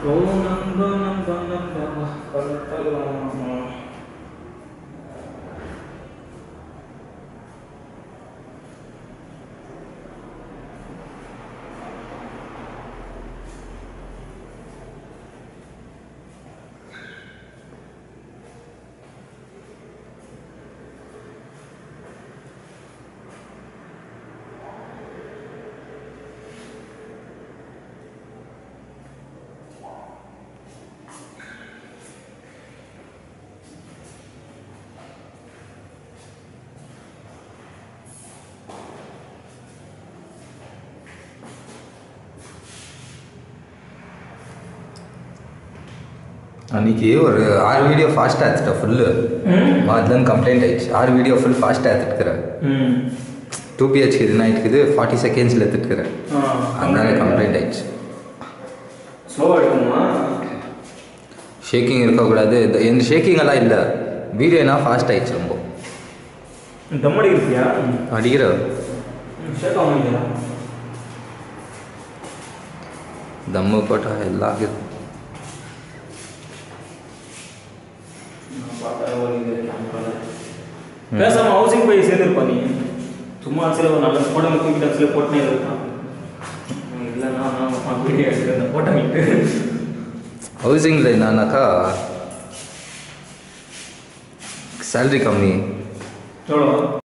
ஓ நம்ப நம்ப நம்ப பரப்பலாமா அன்னைக்கு ஒரு ஆறு வீடியோ ஃபாஸ்ட்டாக எடுத்துட்டேன் ஃபுல்லு அதுலேருந்து கம்ப்ளைண்ட் ஆயிடுச்சு ஆறு வீடியோ ஃபுல் ஃபாஸ்ட்டாக எடுத்துட்டுக்கிறேன் ம் டூ பிஹெச்க்கு இது ஆகிட்டுக்குது ஃபார்ட்டி செகண்ட்ஸில் எடுத்துட்டுக்கிறேன் அதனால கம்ப்ளைண்ட் ஆயிடுச்சு ஸ்லோவாக எடுக்கணுமா ஷேக்கிங் இருக்கக்கூடாது இந்த- எந்த ஷேக்கிங் எல்லாம் இல்லை வீடியோனா ஃபாஸ்ட் ஆயிடுச்சு ரொம்ப தம் அடிக்கிறியா அடிக்கிற ஷேக் ஆக முடியா தம்மு போட்டால் எல்லாம் இருக்குது. பேசாம ஹவுசிங் போய் சேர்ந்துருப்பா நீ சும்மா சில ஒரு நல்ல போட்டோ தூக்கிட்டு சில போட்டுனே இருக்கான் இல்லைன்னா நான் வீடியோ எடுத்துருந்தேன் போட்டோ விட்டு ஹவுசிங்கில் என்னன்னாக்கா சேலரி கம்மி எவ்வளோ